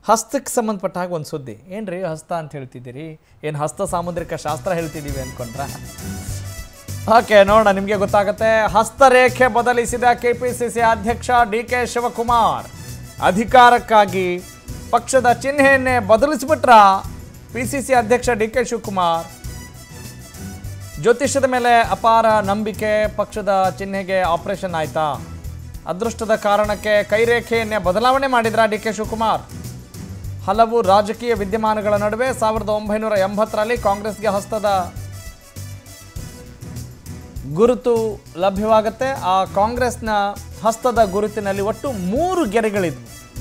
ಹಸ್ತಕ್ಕೆ ಸಂಬಂಧಪಟ್ಟ ಹಾಗೆ ಒಂದು ಸುದ್ದಿ ಏನ್ರಿ ಹಸ್ತ ಅಂತ ಹೇಳ್ತಿದ್ದೀರಿ ಏನು ಹಸ್ತ ಸಾಮುದ್ರಿಕ ಶಾಸ್ತ್ರ ಹೇಳ್ತಿದ್ದೀವಿ ಅಂದ್ಕೊಂಡ್ರ ಓಕೆ ನೋಡೋಣ ನಿಮಗೆ ಗೊತ್ತಾಗುತ್ತೆ ಹಸ್ತರೇಖೆ ಬದಲಿಸಿದ ಕೆ ಪಿ ಸಿ ಸಿ ಅಧ್ಯಕ್ಷ ಡಿ ಕೆ ಶಿವಕುಮಾರ್ ಅಧಿಕಾರಕ್ಕಾಗಿ ಪಕ್ಷದ ಚಿಹ್ನೆಯನ್ನೇ ಬದಲಿಸಿಬಿಟ್ರ ಪಿ ಸಿ ಸಿ ಅಧ್ಯಕ್ಷ ಡಿ ಕೆ ಶಿವಕುಮಾರ್ ಜ್ಯೋತಿಷ್ಯದ ಮೇಲೆ ಅಪಾರ ನಂಬಿಕೆ ಪಕ್ಷದ ಚಿಹ್ನೆಗೆ ಆಪರೇಷನ್ ಆಯ್ತಾ ಅದೃಷ್ಟದ ಕಾರಣಕ್ಕೆ ಕೈರೇಖೆಯನ್ನೇ ಬದಲಾವಣೆ ಮಾಡಿದ್ರ ಡಿ ಕೆ ಶಿವಕುಮಾರ್ ಹಲವು ರಾಜಕೀಯ ವಿದ್ಯಮಾನಗಳ ನಡುವೆ ಸಾವಿರದ ಒಂಬೈನೂರ ಎಂಬತ್ತರಲ್ಲಿ ಕಾಂಗ್ರೆಸ್ಗೆ ಹಸ್ತದ ಗುರುತು ಲಭ್ಯವಾಗುತ್ತೆ ಆ ಕಾಂಗ್ರೆಸ್ನ ಹಸ್ತದ ಗುರುತಿನಲ್ಲಿ ಒಟ್ಟು ಮೂರು ಗೆರೆಗಳಿದ್ವು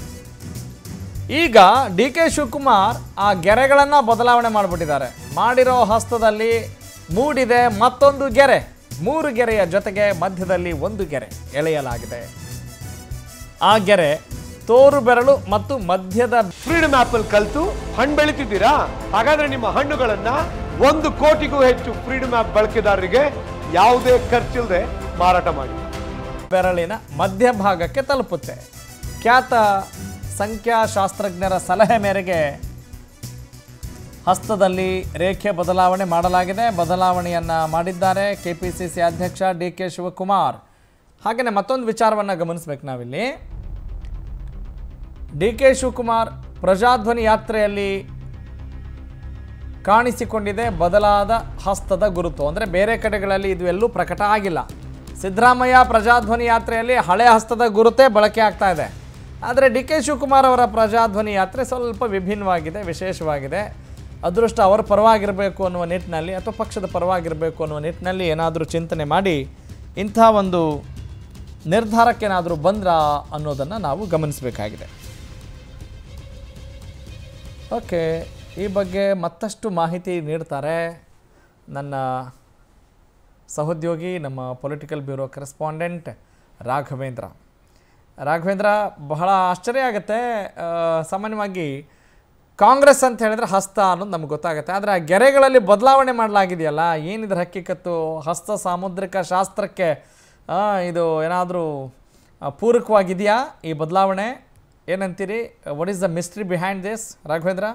ಈಗ ಡಿ ಕೆ ಶಿವಕುಮಾರ್ ಆ ಗೆರೆಗಳನ್ನು ಬದಲಾವಣೆ ಮಾಡಿಬಿಟ್ಟಿದ್ದಾರೆ ಮಾಡಿರೋ ಹಸ್ತದಲ್ಲಿ ಮೂಡಿದೆ ಮತ್ತೊಂದು ಗೆರೆ ಮೂರು ಗೆರೆಯ ಜೊತೆಗೆ ಮಧ್ಯದಲ್ಲಿ ಒಂದು ಗೆರೆ ಎಳೆಯಲಾಗಿದೆ ಆ ಗೆರೆ ತೋರು ಬೆರಳು ಮತ್ತು ಮಧ್ಯದ ಫ್ರೀಡಮ್ ಆಪ್ ಅಲ್ಲಿ ಕಲ್ತು ಹಣ್ಣು ಬೆಳಿತಿದ್ದೀರಾ ಹಾಗಾದ್ರೆ ನಿಮ್ಮ ಹಣ್ಣುಗಳನ್ನ ಒಂದು ಕೋಟಿಗೂ ಹೆಚ್ಚು ಫ್ರೀಡಮ್ ಆಪ್ ಬಳಕೆದಾರರಿಗೆ ಯಾವುದೇ ಖರ್ಚಿಲ್ಲದೆ ಮಾರಾಟ ಮಾಡಿ ಬೆರಳಿನ ಮಧ್ಯಭಾಗಕ್ಕೆ ತಲುಪುತ್ತೆ ಖ್ಯಾತ ಸಂಖ್ಯಾಶಾಸ್ತ್ರಜ್ಞರ ಸಲಹೆ ಮೇರೆಗೆ ಹಸ್ತದಲ್ಲಿ ರೇಖೆ ಬದಲಾವಣೆ ಮಾಡಲಾಗಿದೆ ಬದಲಾವಣೆಯನ್ನು ಮಾಡಿದ್ದಾರೆ ಕೆ ಪಿ ಸಿ ಸಿ ಅಧ್ಯಕ್ಷ ಡಿ ಕೆ ಶಿವಕುಮಾರ್ ಹಾಗೆಯೇ ಮತ್ತೊಂದು ವಿಚಾರವನ್ನು ಗಮನಿಸ್ಬೇಕು ನಾವಿಲ್ಲಿ ಡಿ ಕೆ ಶಿವಕುಮಾರ್ ಪ್ರಜಾಧ್ವನಿ ಯಾತ್ರೆಯಲ್ಲಿ ಕಾಣಿಸಿಕೊಂಡಿದೆ ಬದಲಾದ ಹಸ್ತದ ಗುರುತು ಅಂದರೆ ಬೇರೆ ಕಡೆಗಳಲ್ಲಿ ಇದು ಎಲ್ಲೂ ಪ್ರಕಟ ಆಗಿಲ್ಲ ಸಿದ್ದರಾಮಯ್ಯ ಪ್ರಜಾಧ್ವನಿ ಯಾತ್ರೆಯಲ್ಲಿ ಹಳೆ ಹಸ್ತದ ಗುರುತೇ ಬಳಕೆ ಆಗ್ತಾ ಇದೆ ಆದರೆ ಡಿ ಕೆ ಶಿವಕುಮಾರ್ ಅವರ ಪ್ರಜಾಧ್ವನಿ ಯಾತ್ರೆ ಸ್ವಲ್ಪ ವಿಭಿನ್ನವಾಗಿದೆ ವಿಶೇಷವಾಗಿದೆ ಅದೃಷ್ಟ ಅವರ ಪರವಾಗಿರಬೇಕು ಅನ್ನುವ ನಿಟ್ಟಿನಲ್ಲಿ ಅಥವಾ ಪಕ್ಷದ ಪರವಾಗಿರಬೇಕು ಅನ್ನುವ ನಿಟ್ಟಿನಲ್ಲಿ ಏನಾದರೂ ಚಿಂತನೆ ಮಾಡಿ ಇಂಥ ಒಂದು ನಿರ್ಧಾರಕ್ಕೇನಾದರೂ ಬಂದ್ರಾ ಅನ್ನೋದನ್ನು ನಾವು ಗಮನಿಸಬೇಕಾಗಿದೆ ಓಕೆ ಈ ಬಗ್ಗೆ ಮತ್ತಷ್ಟು ಮಾಹಿತಿ ನೀಡ್ತಾರೆ ನನ್ನ ಸಹೋದ್ಯೋಗಿ ನಮ್ಮ political bureau correspondent Raghavendra Raghavendra ಬಹಳ ಆಶ್ಚರ್ಯ ಆಗುತ್ತೆ ಆ, ಸಾಮಾನ್ಯವಾಗಿ ಕಾಂಗ್ರೆಸ್ ಅಂತ ಹೇಳಿದ್ರೆ ಹಸ್ತ ಅನ್ನೋದು ನಮ್ಗೆ ಗೊತ್ತಾಗುತ್ತೆ ಆದರೆ ಆ ಗೆರೆಗಳಲ್ಲಿ ಬದಲಾವಣೆ ಮಾಡಲಾಗಿದೆಯಲ್ಲ ಏನಿದ್ರ ಹಕ್ಕಿಕತ್ತು ಹಸ್ತ ಸಾಮುದ್ರಿಕ ಶಾಸ್ತ್ರಕ್ಕೆ ಆ, ಇದು ಏನಾದರೂ ಪೂರಕವಾಗಿದೆಯಾ ಈ ಬದಲಾವಣೆ ಏನಂತೀರಿ what is the mystery behind this Raghavendra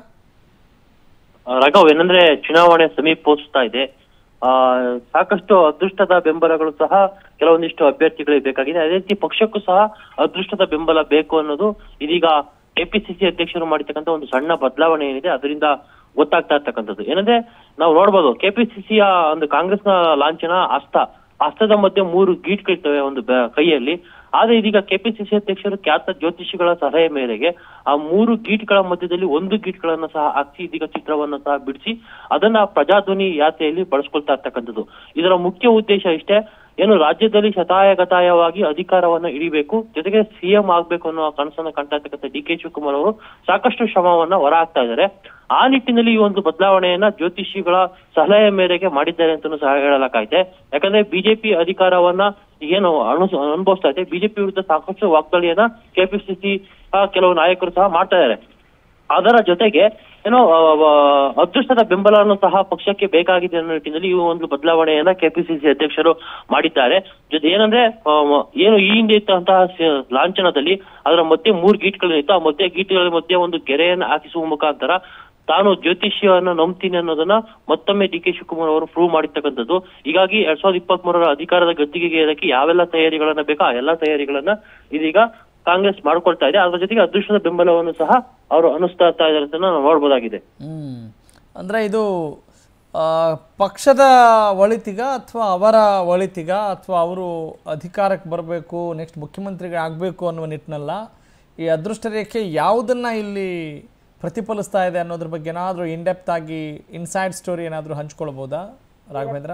Raghav ಏನಂದ್ರೆ ಚುನಾವಣೆ ಸಮೀಪಿಸ್ತಾ ಇದೆ ಆ ಸಾಕಷ್ಟು ಅದೃಷ್ಟದ ಬೆಂಬಲಗಳು ಸಹ ಕೆಲವೊಂದಿಷ್ಟು ಅಭ್ಯರ್ಥಿಗಳಿಗೆ ಬೇಕಾಗಿದೆ ಅದೇ ರೀತಿ ಪಕ್ಷಕ್ಕೂ ಸಹ ಅದೃಷ್ಟದ ಬೆಂಬಲ ಬೇಕು ಅನ್ನೋದು ಇದೀಗ ಕೆಪಿಸಿಸಿ ಅಧ್ಯಕ್ಷರು ಮಾಡಿರ್ತಕ್ಕಂಥ ಒಂದು ಸಣ್ಣ ಬದಲಾವಣೆ ಏನಿದೆ ಅದರಿಂದ ಗೊತ್ತಾಗ್ತಾ ಇರ್ತಕ್ಕಂಥದ್ದು ಏನಂದ್ರೆ ನಾವು ನೋಡ್ಬೋದು ಕೆಪಿಸಿಸಿಯ ಒಂದು ಕಾಂಗ್ರೆಸ್ನ ಲಾಂಛನ ಹಸ್ತ ಹಸ್ತದ ಮಧ್ಯೆ ಮೂರು ಗೀಟ್ಗಳಿರ್ತವೆ ಒಂದು ಬ- ಕೈಯಲ್ಲಿ ಆದ್ರೆ ಇದೀಗ ಕೆಪಿಸಿಸಿ ಅಧ್ಯಕ್ಷರು ಖ್ಯಾತ ಜ್ಯೋತಿಷಿಗಳ ಸಲಹೆ ಮೇರೆಗೆ ಆ ಮೂರು ಗೀಟ್ಗಳ ಮಧ್ಯದಲ್ಲಿ ಒಂದು ಗೀಟ್ಗಳನ್ನ ಸಹ ಹಾಕಿ ಇದೀಗ ಚಿತ್ರವನ್ನ ಸಹ ಬಿಡಿಸಿ ಅದನ್ನ ಪ್ರಜಾಧ್ವನಿ ಯಾತ್ರೆಯಲ್ಲಿ ಬಳಸ್ಕೊಳ್ತಾ ಇರ್ತಕ್ಕಂಥದ್ದು ಇದರ ಮುಖ್ಯ ಉದ್ದೇಶ ಇಷ್ಟೇ ಏನು ರಾಜ್ಯದಲ್ಲಿ ಶತಾಯಗತಾಯವಾಗಿ ಅಧಿಕಾರವನ್ನ ಹಿಡಿಬೇಕು ಜೊತೆಗೆ ಸಿಎಂ ಆಗ್ಬೇಕು ಅನ್ನೋ ಕನಸನ್ನ ಕಾಣ್ತಾ ಇರ್ತಕ್ಕಂಥ ಡಿ ಕೆ ಶಿವಕುಮಾರ್ ಅವರು ಸಾಕಷ್ಟು ಶ್ರಮವನ್ನ ಹೊರ ಹಾಕ್ತಾ ಇದ್ದಾರೆ ಆ ನಿಟ್ಟಿನಲ್ಲಿ ಈ ಒಂದು ಬದಲಾವಣೆಯನ್ನ ಜ್ಯೋತಿಷಿಗಳ ಸಲಹೆ ಮೇರೆಗೆ ಮಾಡಿದ್ದಾರೆ ಅಂತಾನೂ ಸಹ ಹೇಳಲಾಗೈತೆ ಯಾಕಂದ್ರೆ ಬಿಜೆಪಿ ಅಧಿಕಾರವನ್ನ ಏನು ಅನು ಅನುಭವಿಸ್ತಾ ಇದೆ ಬಿಜೆಪಿ ವಿರುದ್ಧ ಸಾಕಷ್ಟು ವಾಗ್ದಾಳಿಯನ್ನ ಕೆಪಿಸಿಸಿ ಕೆಲವು ನಾಯಕರು ಸಹ ಮಾಡ್ತಾ ಇದ್ದಾರೆ ಅದರ ಜೊತೆಗೆ ಏನೋ ಆ, ಆ, ಅದೃಷ್ಟದ ಬೆಂಬಲವನ್ನು ಸಹ ಪಕ್ಷಕ್ಕೆ ಬೇಕಾಗಿದೆ ಅನ್ನೋ ನಿಟ್ಟಿನಲ್ಲಿ ಈ ಒಂದು ಬದಲಾವಣೆಯನ್ನ ಕೆಪಿಸಿಸಿ ಅಧ್ಯಕ್ಷರು ಮಾಡಿದ್ದಾರೆ ಜೊತೆ ಏನಂದ್ರೆ ಆ, ಮ- ಏನು ಈ ಹಿಂದೆ ಇದ್ದಂತಹ ಸ- ಲಾಂಛನದಲ್ಲಿ ಅದರ ಮಧ್ಯೆ ಮೂರು ಗೀಟ್ಗಳಿತ್ತು ಆ ಮಧ್ಯೆ ಗೀಟ್ಗಳ ಮಧ್ಯೆ ಒಂದು ಗೆರೆಯನ್ನು ಹಾಕಿಸುವ ಮುಖಾಂತರ ತಾನು ಜ್ಯೋತಿಷ್ಯವನ್ನ ನಂಬ್ತೀನಿ ಅನ್ನೋದನ್ನ ಮತ್ತೊಮ್ಮೆ ಡಿ ಕೆ ಶಿವಕುಮಾರ್ ಅವರು ಪ್ರೂವ್ ಮಾಡಿರ್ತಕ್ಕಂಥದ್ದು ಹೀಗಾಗಿ ಎರಡ್ ಸಾವಿರದ ಇಪ್ಪತ್ತ್ ಮೂರರ ಅಧಿಕಾರದ ಗದ್ದಿಗೆಗೆ ಏರಕ್ಕೆ ಯಾವೆಲ್ಲ ತಯಾರಿಗಳನ್ನ ಬೇಕೋ ಆ ಎಲ್ಲಾ ತಯಾರಿಗಳನ್ನ ಇದೀಗ ಕಾಂಗ್ರೆಸ್ ಮಾಡ್ಕೊಳ್ತಾ ಇದೆ ಅದ್ರ ಜೊತೆಗೆ ಅದೃಷ್ಟದ ಬೆಂಬಲವನ್ನು ಸಹ ಅವರು ಅನುಸ್ತಾ ಇದ್ದಾರೆ ಅಂತ ನಾವು ನೋಡ್ಬೋದಾಗಿದೆ ಹ್ಮ್. ಅಂದ್ರೆ ಇದು ಆ, ಪಕ್ಷದ ಒಳಿತಿಗ ಅಥವಾ ಅವರ ಒಳಿತಿಗ ಅಥವಾ ಅವರು ಅಧಿಕಾರಕ್ಕೆ ಬರಬೇಕು ನೆಕ್ಸ್ಟ್ ಮುಖ್ಯಮಂತ್ರಿಗೆ ಆಗಬೇಕು ಅನ್ನುವ ನಿಟ್ಟಿನಲ್ಲ ಈ ಅದೃಷ್ಟ ರೇಖೆ ಯಾವುದನ್ನ ಇಲ್ಲಿ ಪ್ರತಿಫಲಿಸ್ತಾ ಇದೆ ಅನ್ನೋದ್ರ ಬಗ್ಗೆ ಏನಾದರೂ ಇನ್ಡೆಪ್ತ್ ಆಗಿ ಇನ್ಸೈಡ್ ಸ್ಟೋರಿ ಏನಾದರೂ ಹಂಚ್ಕೊಳ್ಬೋದಾ ರಾಘವೇಂದ್ರ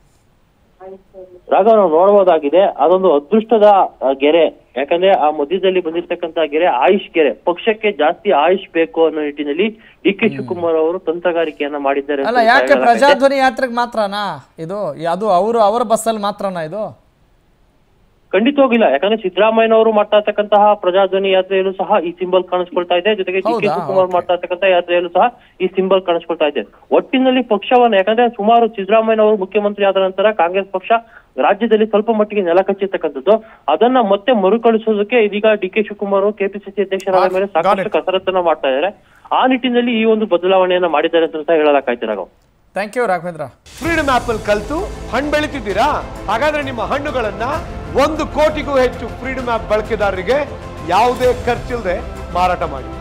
ರಾಘವ್ ನಾವು ನೋಡಬಹುದಾಗಿದೆ ಅದೊಂದು ಅದೃಷ್ಟದ ಆ, ಗೆರೆ ಯಾಕಂದ್ರೆ ಆ ಮಧ್ಯದಲ್ಲಿ ಬಂದಿರ್ತಕ್ಕಂತ ಗೆರೆ ಆಯುಷ್ ಗೆರೆ ಪಕ್ಷಕ್ಕೆ ಜಾಸ್ತಿ ಆಯುಷ್ ಬೇಕು ಅನ್ನೋ ನಿಟ್ಟಿನಲ್ಲಿ ಡಿ ಕೆ ಶಿವಕುಮಾರ್ ಅವರು ತಂತ್ರಗಾರಿಕೆಯನ್ನ ಮಾಡಿದ್ದಾರೆ ಅಂತ ಅಲ್ಲ ಯಾಕೆ ಹೇಳಲಾಗೈತೆ. ಪ್ರಜಾಧ್ವನಿ ಯಾತ್ರೆಗೆ ಮಾತ್ರನಾ ಇದು ಅದು ಅವರು ಅವರ ಬಸ್ಸಲ್ಲಿ ಮಾತ್ರನಾ ಇದು ಖಂಡಿತವಾಗಿಲ್ಲ ಯಾಕಂದ್ರೆ ಸಿದ್ದರಾಮಯ್ಯನವರು ಮಾಡ್ತಾ ಇರ್ತಕ್ಕಂತಹ ಪ್ರಜಾಧ್ವನಿ ಯಾತ್ರೆಯಲ್ಲೂ ಸಹ ಈ ಸಿಂಬಲ್ ಕಾಣಿಸ್ಕೊಳ್ತಾ ಇದೆ ಜೊತೆಗೆ ಡಿ ಕೆ ಹೌದಾ? ಶಿವಕುಮಾರ್ Okay. ಮಾಡ್ತಾ ಇರ್ತಕ್ಕಂಥ ಯಾತ್ರೆಯಲ್ಲೂ ಸಹ ಈ ಸಿಂಬಲ್ ಕಾಣಿಸ್ಕೊಳ್ತಾ ಇದೆ ಒಟ್ಟಿನಲ್ಲಿ ಪಕ್ಷವನ್ನ ಯಾಕಂದ್ರೆ ಸುಮಾರು ಸಿದ್ದರಾಮಯ್ಯನವರು ಮುಖ್ಯಮಂತ್ರಿ ಆದ ನಂತರ ಕಾಂಗ್ರೆಸ್ ಪಕ್ಷ ರಾಜ್ಯದಲ್ಲಿ ಸ್ವಲ್ಪ ಮಟ್ಟಿಗೆ ನೆಲ ಕಚ್ಚಿರ್ತಕ್ಕಂಥದ್ದು ಅದನ್ನ ಮತ್ತೆ ಮರುಕಳಿಸೋದಕ್ಕೆ ಇದೀಗ ಡಿ ಕೆ ಶಿವಕುಮಾರ್ ಕೆಪಿಸಿಸಿ ಅಧ್ಯಕ್ಷರಾದ ಮೇಲೆ Got it. ಸಾಕಷ್ಟು ಕಸರತ್ತನ್ನ ಮಾಡ್ತಾ ಇದ್ದಾರೆ ಆ ನಿಟ್ಟಿನಲ್ಲಿ ಈ ಒಂದು ಬದಲಾವಣೆಯನ್ನ ಮಾಡಿದ್ದಾರೆ ಅಂತ ಸಹ ಹೇಳಲಾಗ್ತಾ Raghav thank you Raghavendra freedom app ಅಲ್ಲಿ ಕಲ್ತು ಹಣ್ಣು ಬೆಳಿತಿದ್ದೀರಾ ಹಾಗಾದ್ರೆ ನಿಮ್ಮ ಹಣ್ಣುಗಳನ್ನ ಒಂದು ಕೋಟಿಗೂ ಹೆಚ್ಚು ಫ್ರೀಡಮ್ ಆಪ್ ಬಳಕೆದಾರರಿಗೆ ಯಾವುದೇ ಖರ್ಚಿಲ್ಲದೆ ಮಾರಾಟ ಮಾಡಿ